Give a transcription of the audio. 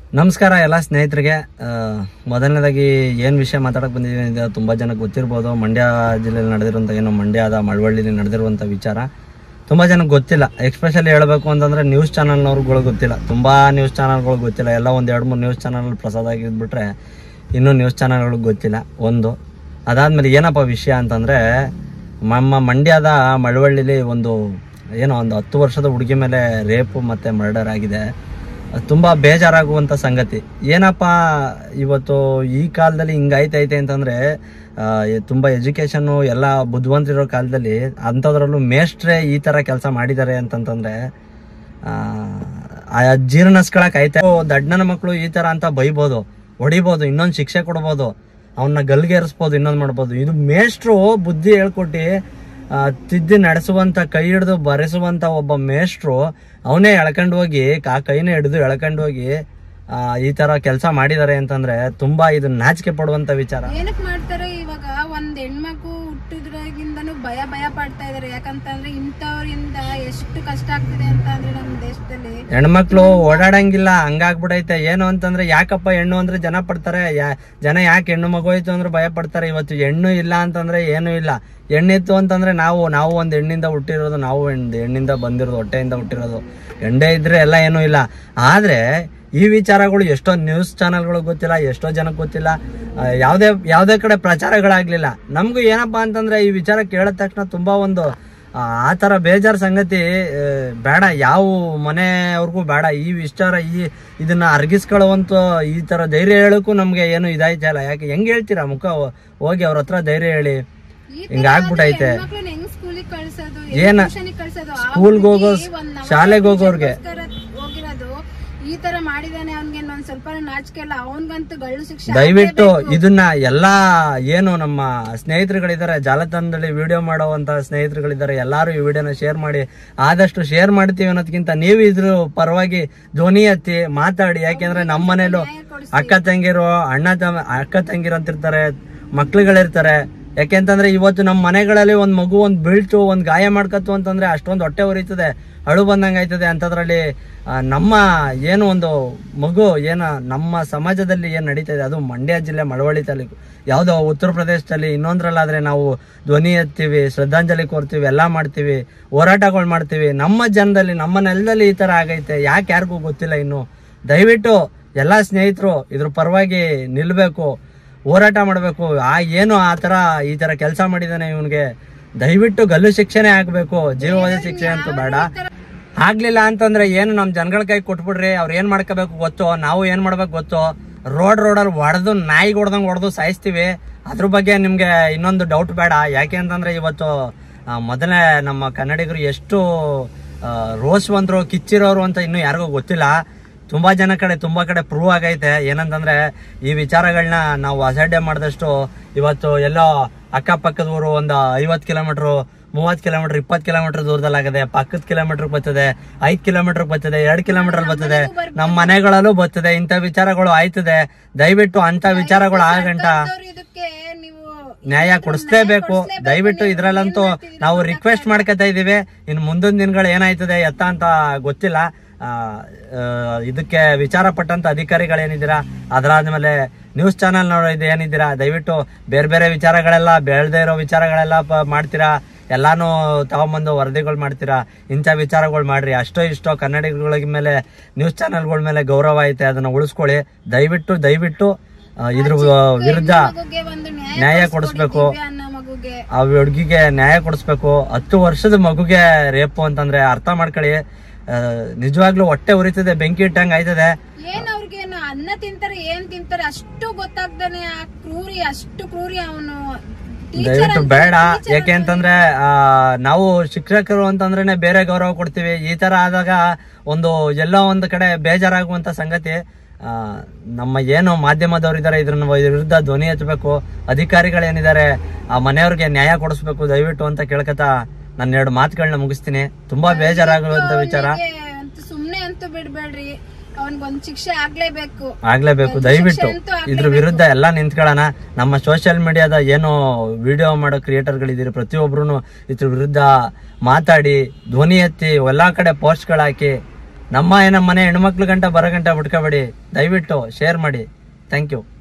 ನಮಸ್ಕಾರ ಎಲ್ಲ ಸ್ನೇಹಿತರಿಗೆ ಆ, ಮೊದಲನೇದಾಗಿ ಏನು ವಿಷಯ ಮಾತಾಡಕ್ಕೆ ಬಂದಿದ್ದೀನಿ ಅಂತ ತುಂಬ ಜನಕ್ಕೆ ಗೊತ್ತಿರ್ಬೋದು ಮಂಡ್ಯ ಜಿಲ್ಲೆಯಲ್ಲಿ ನಡೆದಿರುವಂಥ ಏನು ಮಂಡ್ಯದ ಮಳವಳ್ಳಿಲಿ ನಡೆದಿರುವಂಥ ವಿಚಾರ ತುಂಬ ಜನಕ್ಕೆ ಗೊತ್ತಿಲ್ಲ ಎಕ್ಸ್ಪೆಷಲಿ ಹೇಳಬೇಕು ಅಂತಂದರೆ ನ್ಯೂಸ್ ಚಾನಲ್ನವ್ರುಗಳು ಗೊತ್ತಿಲ್ಲ ತುಂಬ ನ್ಯೂಸ್ ಚಾನಲ್ಗಳು ಗೊತ್ತಿಲ್ಲ ಎಲ್ಲ ಒಂದು ಎರಡು ಮೂರು ನ್ಯೂಸ್ ಚಾನಲ್ ಪ್ರಸಾದ ಆಗಿದ್ಬಿಟ್ರೆ ಇನ್ನೂ ನ್ಯೂಸ್ ಚಾನಲ್ಗಳಿಗೆ ಗೊತ್ತಿಲ್ಲ ಒಂದು ಅದಾದಮೇಲೆ ಏನಪ್ಪ ವಿಷಯ ಅಂತಂದರೆ ನಮ್ಮ ಮಂಡ್ಯದ ಮಳವಳ್ಳಿಲಿ ಒಂದು ಏನೋ ಒಂದು ಹತ್ತು ವರ್ಷದ ಹುಡುಗಿ ಮೇಲೆ ರೇಪು ಮತ್ತು ಮರ್ಡರ್ ಆಗಿದೆ ತುಂಬ ಬೇಜಾರಾಗುವಂಥ ಸಂಗತಿ ಏನಪ್ಪ ಇವತ್ತು ಈ ಕಾಲದಲ್ಲಿ ಹಿಂಗಾಯ್ತೈತೆ ಅಂತಂದರೆ ತುಂಬ ಎಜುಕೇಷನ್ನು ಎಲ್ಲ ಬುದ್ಧಿವಂತರಿರೋ ಕಾಲದಲ್ಲಿ ಅಂಥದ್ರಲ್ಲೂ ಮೇಷ್ಟ್ರೇ ಈ ಥರ ಕೆಲಸ ಮಾಡಿದ್ದಾರೆ ಅಂತಂತಂದರೆ ಆ ಜೀರ್ಣಿಸ್ಕೊಳಕ್ ಆಯ್ತಾ ದಡ್ಡನ ಮಕ್ಕಳು ಈ ಥರ ಅಂತ ಬೈಬೋದು ಹೊಡಿಬೋದು ಇನ್ನೊಂದು ಶಿಕ್ಷೆ ಕೊಡ್ಬೋದು ಅವನ್ನ ಗಲ್ಗೇರಿಸ್ಬೋದು ಇನ್ನೊಂದು ಮಾಡ್ಬೋದು ಇದು ಮೇಷ್ಟ್ರು ಬುದ್ಧಿ ಹೇಳ್ಕೊಟ್ಟು ಆ, ತಿದ್ದಿ ನಡೆಸುವಂತ ಕೈ ಹಿಡಿದು ಬರೆಸುವಂತ ಒಬ್ಬ ಮೇಷ್ಟ್ರು ಅವನೇ ಎಳ್ಕೊಂಡು ಹೋಗಿ ಆ ಕೈನ ಹಿಡಿದು ಎಳ್ಕೊಂಡು ಹೋಗಿ ಆ, ಈ ತರ ಕೆಲಸ ಮಾಡಿದ್ದಾರೆ ಅಂತಂದ್ರೆ ತುಂಬಾ ಇದು ನಾಚಿಕೆ ಪಡುವಂತ ವಿಚಾರ ಏನಕ್ ಮಾಡ್ತಾರೆ ಇವಾಗ ಒಂದ್ ಹೆಣ್ಮಗು ಹುಟ್ಟಿದ್ರಾಗಿಂದನು ಭಯ ಭಯ ಪಡ್ತಾ ಇದಾರೆ ಯಾಕಂತಂದ್ರೆ ಇಂಥವ್ರಿಂದ ಎಷ್ಟು ಕಷ್ಟ ಆಗ್ತಿದೆ ಅಂತ ಅಂದ್ರೆ ನಮ್ ದೇಶದಲ್ಲಿ ಹೆಣ್ಮಕ್ಳು ಓಡಾಡಂಗಿಲ್ಲ ಹಂಗಾಗ್ಬಿಡೈತೆ ಏನು ಅಂತಂದ್ರೆ ಯಾಕಪ್ಪ ಹೆಣ್ಣು ಅಂದ್ರೆ ಜನ ಪಡ್ತಾರೆ ಯಾ- ಜನ ಯಾಕೆ ಹೆಣ್ಣು ಮಗು ಹೋಯ್ತು ಅಂದ್ರೆ ಭಯ ಪಡ್ತಾರೆ ಇವತ್ತು ಹೆಣ್ಣು ಇಲ್ಲ ಅಂತಂದ್ರೆ ಏನು ಇಲ್ಲ ಹೆಣ್ಣಿತ್ತು ಅಂತಂದ್ರೆ ನಾವು ನಾವು ಒಂದು ಹೆಣ್ಣಿಂದ ಹುಟ್ಟಿರೋದು ನಾವು ಹೆಣ್ಣು ಹೆಣ್ಣಿಂದ ಬಂದಿರೋದು ಹೊಟ್ಟೆಯಿಂದ ಹುಟ್ಟಿರೋದು ಹೆಂಡೇ ಇದ್ರೆ ಎಲ್ಲ ಏನೂ ಇಲ್ಲ ಆದ್ರೆ ಈ ವಿಚಾರಗಳು ಎಷ್ಟೋ ನ್ಯೂಸ್ ಚಾನೆಲ್ಗಳು ಗೊತ್ತಿಲ್ಲ ಎಷ್ಟೋ ಜನಕ್ಕೆ ಗೊತ್ತಿಲ್ಲ ಆ, ಯಾವುದೇ ಯಾವುದೇ ಕಡೆ ಪ್ರಚಾರಗಳಾಗ್ಲಿಲ್ಲ ನಮಗೂ ಏನಪ್ಪಾ ಅಂತಂದ್ರೆ ಈ ವಿಚಾರ ಕೇಳಿದ ತಕ್ಷಣ ತುಂಬಾ ಒಂದು ಆ ಆ ಥರ ಬೇಜಾರು ಸಂಗತಿ ಆ, ಬೇಡ ಯಾವ ಮನೆಯವ್ರಿಗೂ ಬೇಡ ಈ ವಿಚಾರ ಈ ಇದನ್ನ ಅರ್ಗಿಸ್ಕೊಳ್ಳುವಂತ ಈ ತರ ಧೈರ್ಯ ಹೇಳಕ್ಕೂ ನಮ್ಗೆ ಏನು ಇದಾಯ್ತಲ್ಲ ಯಾಕೆ ಹೆಂಗ್ ಹೇಳ್ತೀರಾ ಮುಖ ಹೋ- ಹೋಗಿ ಅವ್ರ ಹತ್ರ ಧೈರ್ಯ ಹೇಳಿ ಈ ತರ ಹಿಂಗಾಗ್ಬಿಟ್ಟೈತೆ ಮಕ್ಳನ್ನ ಹೆಂಗ್ ಸ್ಕೂಲಿಗೆ ಕಳ್ಸೋದು ಏನ ಟ್ಯೂಷನಿಗೆ ಕಳ್ಸೋದು ಆ ಸ್ಕೂಲ್ಗೆ ಹೋಗೋ ಹುಡ್ಗಿ ಒಂದ್ ನವ ಶಾಲೆಗೆ ಹೋಗೋರ್ಗೆ ಗೋಸ್ಕರ ಹೋಗಿರೋದು ಈ ತರ ಮಾಡಿದಾನೆ ಅವ್ನ್ಗೆ ಒಂದ್ ಸ್ವಲ್ಪ ನಾಚಿಕೆ ಇಲ್ಲ ಅವನ್ಗಂತೂ ಗಳ್ಳು ಶಿಕ್ಷೆ ದಯವಿಟ್ಟು ಇದನ್ನ ಎಲ್ಲಾ ಏನು ನಮ್ಮ ಸ್ನೇಹಿತರುಗಳಿದ್ದಾರೆ ಜಾಲತಾಣದಲ್ಲಿ ವಿಡಿಯೋ ಮಾಡುವಂತ ಸ್ನೇಹಿತರುಗಳಿದ್ದಾರೆ ಎಲ್ಲಾರು ಈ ವಿಡಿಯೋನ ಶೇರ್ ಮಾಡಿ ಆದಷ್ಟು ಶೇರ್ ಮಾಡ್ತೀವಿ ಅನ್ನೋದಕ್ಕಿಂತ ನೀವು ಇದ್ರ ಪರವಾಗಿ ಧ್ವನಿ ಎತ್ತಿ ಮಾತಾಡಿ ಯಾಕೆಂದ್ರೆ ನಮ್ಮ ಮನೇಲೂ ಅಕ್ಕ ತಂಗಿರು ಅಣ್ಣ ತಮ್ಮ ಅಕ್ಕ ತಂಗಿರು ಅಂತಿರ್ತಾರೆ ಮಕ್ಳುಗಳಿರ್ತಾರೆ ಯಾಕೆಂತಂದ್ರೆ ಇವತ್ತು ನಮ್ಮ ಮನೆಗಳಲ್ಲಿ ಒಂದ್ ಮಗು ಒಂದ್ ಬೀಳ್ತು ಒಂದ್ ಗಾಯ ಮಾಡ್ಕತ್ತು ಅಂತಂದ್ರೆ ಅಷ್ಟೊಂದು ಹೊಟ್ಟೆ ಉರಿತದೆ ಅಳು ಬಂದಂಗೆ ಆಯ್ತದೆ ಅಂಥದ್ರಲ್ಲಿ ಆ, ನಮ್ಮ ಏನು ಒಂದು ಮಗು ಏನ ನಮ್ಮ ಸಮಾಜದಲ್ಲಿ ಏನು ನಡೀತಾ ಇದೆ ಅದು ಮಂಡ್ಯ ಜಿಲ್ಲೆ ಮಳವಳ್ಳಿ ತಾಲೂಕು ಯಾವುದೋ ಉತ್ತರ ಪ್ರದೇಶದಲ್ಲಿ ಇನ್ನೊಂದ್ರಲ್ಲಾದ್ರೆ ನಾವು ಧ್ವನಿ ಎತ್ತೀವಿ ಶ್ರದ್ಧಾಂಜಲಿ ಕೋರ್ತೀವಿ ಎಲ್ಲ ಮಾಡ್ತೀವಿ ಹೋರಾಟಗಳು ಮಾಡ್ತೀವಿ ನಮ್ಮ ಜನದಲ್ಲಿ ನಮ್ಮ ನೆಲದಲ್ಲಿ ಈ ಥರ ಆಗೈತೆ ಯಾಕೆ ಯಾರಿಗೂ ಗೊತ್ತಿಲ್ಲ ಇನ್ನು ದಯವಿಟ್ಟು ಎಲ್ಲ ಸ್ನೇಹಿತರು ಇದ್ರ ಪರವಾಗಿ ನಿಲ್ಬೇಕು ಹೋರಾಟ ಮಾಡಬೇಕು ಆ ಏನು ಆ ಥರ ಈ ಥರ ಕೆಲಸ ಮಾಡಿದಾನೆ ಇವನಿಗೆ ದಯವಿಟ್ಟು ಗಲ್ಲು ಶಿಕ್ಷೆನೇ ಆಗ್ಬೇಕು ಜೀವವಾದ ಶಿಕ್ಷೆ ಅಂತೂ ಬೇಡ ಆಗ್ಲಿಲ್ಲ ಅಂತಂದ್ರೆ ಏನು ನಮ್ ಜನಗಳ ಕೈ ಕೊಟ್ಬಿಡ್ರಿ ಅವ್ರು ಏನ್ ಮಾಡ್ಕೋಬೇಕು ಗೊತ್ತೋ ನಾವು ಏನ್ ಮಾಡ್ಬೇಕು ಗೊತ್ತೋ ರೋಡ್ ರೋಡಲ್ಲಿ ಹೊಡೆದು ನಾಯಿ ಹೊಡೆದಂಗ್ ಹೊಡೆದು ಸಾಯಿಸ್ತೀವಿ ಅದ್ರ ಬಗ್ಗೆ ನಿಮ್ಗೆ ಇನ್ನೊಂದು ಡೌಟ್ ಬೇಡ ಯಾಕೆ ಅಂತಂದ್ರೆ ಇವತ್ತು ಆ, ಮೊದಲೇ ನಮ್ಮ ಕನ್ನಡಿಗರು ಎಷ್ಟು ಆ, ರೋಷವಂತರು ಕಿಚ್ಚಿರೋರು ಅಂತ ಇನ್ನೂ ಯಾರಿಗೂ ಗೊತ್ತಿಲ್ಲ ತುಂಬಾ ಜನ ಕಡೆ ತುಂಬಾ ಕಡೆ ಪ್ರೂವ್ ಆಗೈತೆ ಏನಂತಂದ್ರೆ ಈ ವಿಚಾರಗಳನ್ನ ನಾವು ಅಸಡ್ಡೆ ಮಾಡಿದಷ್ಟು ಇವತ್ತು ಎಲ್ಲೋ ಅಕ್ಕಪಕ್ಕದ ಊರು ಒಂದು ಐವತ್ ಕಿಲೋಮೀಟರ್ ಮೂವತ್ ಕಿಲೋಮೀಟರ್ ಇಪ್ಪತ್ ಕಿಲೋಮೀಟರ್ ದೂರದಲ್ಲಿ ಆಗದೆ ಪಕ್ಕದ ಕಿಲೋಮೀಟರ್ ಬರ್ತದೆ ಐದ್ ಕಿಲೋಮೀಟರ್ ಬರ್ತದೆ ಎರಡ್ ಕಿಲೋಮೀಟರ್ ಬರ್ತದೆ ನಮ್ಮ ಮನೆಗಳಲ್ಲೂ ಬರ್ತದೆ ಇಂಥ ವಿಚಾರಗಳು ಆಯ್ತದೆ ದಯವಿಟ್ಟು ಅಂತ ವಿಚಾರಗಳು ಆಗಂಟ ಅವ್ರು ಇದಕ್ಕೆ ನೀವು ನ್ಯಾಯ ಕೊಡಿಸ್ಲೇಬೇಕು ದಯವಿಟ್ಟು ಇದ್ರಲ್ಲಂತೂ ನಾವು ರಿಕ್ವೆಸ್ಟ್ ಮಾಡ್ಕೊತಾ ಇದೀವಿ ಇನ್ನು ಮುಂದಿನ ದಿನಗಳು ಏನಾಯ್ತದೆ ಎತ್ತ ಅಂತ ಗೊತ್ತಿಲ್ಲ ಆ, ಆ, ಇದಕ್ಕೆ ವಿಚಾರ ಪಟ್ಟಂತ ಅಧಿಕಾರಿಗಳೇನಿದ್ದೀರಾ ಅದಾದ್ಮೇಲೆ ನ್ಯೂಸ್ ಚಾನೆಲ್ ನೋಡೋ ಇದು ಏನಿದ್ದೀರಾ ದಯವಿಟ್ಟು ಬೇರೆ ಬೇರೆ ವಿಚಾರಗಳೆಲ್ಲ ಬೆಳ್ದೇ ಇರೋ ವಿಚಾರಗಳೆಲ್ಲ ಪ- ಮಾಡ್ತೀರಾ ಎಲ್ಲಾನು ತಗೊಂಬಂದು ವರದಿಗಳು ಮಾಡ್ತೀರಾ ಇಂಥ ವಿಚಾರಗಳು ಮಾಡ್ರಿ ಅಷ್ಟೋ ಇಷ್ಟೋ ಕನ್ನಡಿಗಗಳ ಮೇಲೆ ನ್ಯೂಸ್ ಚಾನೆಲ್ಗಳ ಮೇಲೆ ಗೌರವ ಐತೆ ಅದನ್ನ ಉಳಿಸ್ಕೊಳ್ಳಿ ದಯವಿಟ್ಟು ದಯವಿಟ್ಟು ಆ, ಇದ್ರ ವಿರುದ್ಧ ಮಗುಗೆ ಒಂದು ನ್ಯಾಯ ನ್ಯಾಯ ಕೊಡಿಸ್ಬೇಕು ದಿವ್ಯ ಅನ್ನೋ ಮಗುಗೆ ಆ ಹುಡುಗಿಗೆ ನ್ಯಾಯ ಕೊಡಿಸ್ಬೇಕು ಹತ್ತು ವರ್ಷದ ಮಗುಗೆ ರೇಪು ಅಂತಂದ್ರೆ ಅರ್ಥ ಮಾಡ್ಕೊಳ್ಳಿ ಆ, ನಿಜವಾಗ್ಲೂ ಹೊಟ್ಟೆ ಉರಿತದೆ ಬೆಂಕಿ ಇಟ್ಟಂಗ್ ಆಯ್ತದೆ ಏನ್ ಅವ್ರಿಗೆ ಅನ್ನ ತಿಂತಾರೆ ಏನ್ ತಿಂತಾರೆ ಅಷ್ಟು ಗೊತ್ತಾಗ್ದಾನೆ ಆ ಕ್ರೂರಿ ಅಷ್ಟು ಕ್ರೂರಿ ಅವನು ದಯವಿಟ್ಟು ಬೇಡ ಯಾಕೆ ಅಂತಂದ್ರೆ ಆ, ನಾವು ಶಿಕ್ಷಕರು ಅಂತಂದ್ರೇನೆ ಬೇರೆ ಗೌರವ ಕೊಡ್ತೀವಿ ಈ ತರ ಆದಾಗ ಒಂದು ಎಲ್ಲೋ ಒಂದು ಕಡೆ ಬೇಜಾರಾಗುವಂತ ಸಂಗತಿ ಆ, ನಮ್ಮ ಏನು ಮಾಧ್ಯಮದವ್ರು ಇದಾರೆ ಇದ್ರ ವಿರುದ್ಧ ಧ್ವನಿ ಎತ್ತಬೇಕು ಅಧಿಕಾರಿಗಳೇನಿದ್ದಾರೆ ಆ ಮನೆಯವ್ರಿಗೆ ನ್ಯಾಯ ಕೊಡಿಸ್ಬೇಕು ದಯವಿಟ್ಟು ಅಂತ ಕೇಳ್ಕತಾ ನಾನು ಎರಡು ಮಾತುಗಳನ್ನ ಮುಗಿಸ್ತೀನಿ ತುಂಬಾ ಬೇಜಾರಾಗುವಂತ ವಿಚಾರ ಸುಮ್ನೆ ಅಂತೂ ಬಿಡ್ಬೇಡ್ರಿ ಅವನ್ಗೊಂದ್ ಶಿಕ್ಷೆ ಆಗ್ಲೇಬೇಕು ಆಗ್ಲೇಬೇಕು ದಯವಿಟ್ಟು ಇದ್ರ ವಿರುದ್ಧ ಎಲ್ಲ ನಿಂತ್ಕೊಳ್ಳೋಣ ನಮ್ಮ ಸೋಷಿಯಲ್ ಮೀಡಿಯಾದ ಏನು ವಿಡಿಯೋ ಮಾಡೋ ಕ್ರಿಯೇಟರ್ಗಳಿದ್ದೀರಿ ಪ್ರತಿಯೊಬ್ರು ಇದ್ರ ವಿರುದ್ಧ ಮಾತಾಡಿ ಧ್ವನಿ ಎತ್ತಿ ಎಲ್ಲಾ ಕಡೆ ಪೋಸ್ಟ್ಗಳು ಹಾಕಿ ನಮ್ಮ ಏನ ಮನೆ ಹೆಣ್ಮಕ್ಳು ಗಂಟ ಬರೋ ಗಂಟ ಬಿಟ್ಕೋಬೇಡಿ ದಯವಿಟ್ಟು ಶೇರ್ ಮಾಡಿ ಥ್ಯಾಂಕ್ ಯು